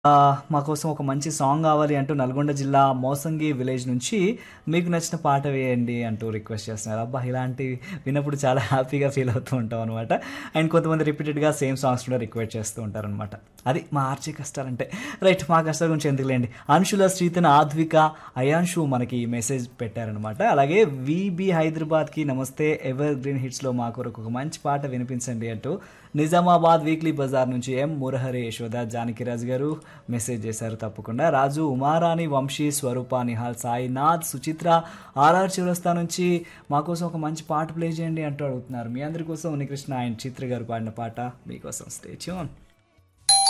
ఆహ్, మా కోసం ఒక మంచి సాంగ్ కావాలి అంటూ నల్గొండ జిల్లా మోసంగి విలేజ్ నుంచి మీకు నచ్చిన పాట వేయండి అంటూ రిక్వెస్ట్ చేస్తున్నారు. అబ్బా! ఇలాంటివి విన్నప్పుడు చాలా హ్యాపీగా ఫీల్ అవుతూ ఉంటాం అనమాట. అండ్ కొంతమంది రిపీటెడ్‌గా సేమ్ సాంగ్స్ కూడా రిక్వెస్ట్ చేస్తూ ఉంటారనమాట. అది మా ఆర్జే కష్టాలంటే. రైట్ మా కష్టాల గురించి ఎందుకులేండి. అంశుల, శ్రీతన, ఆద్విక, అయాన్షు మనకి మెసేజ్ పెట్టారనమాట. అలాగే వీబీ హైదరాబాద్‌కి నమస్తే ఎవర్ గ్రీన్ హిట్స్‌లో మా కొరకు ఒక మంచి పాట వినిపించండి అంటూ నిజామాబాద్ వీక్లీ బజార్ నుంచి ఎం మురహరి యశోద జానకిరాజు గారు మెసేజ్ చేశారు తప్పకుండా. రాజు, ఉమారాణి, వంశీ, స్వరూప, నిహాల్, సాయినాథ్, సుచిత్ర, ఆర్ఆర్ చౌరస్తా నుంచి మా కోసం ఒక మంచి పాట ప్లే చేయండి అంటూ అడుగుతున్నారు. మీ అందరి కోసం ఉనికృష్ణ అండ్ చిత్ర గారు పాడిన పాట మీకోసం స్టే ట్యూన్.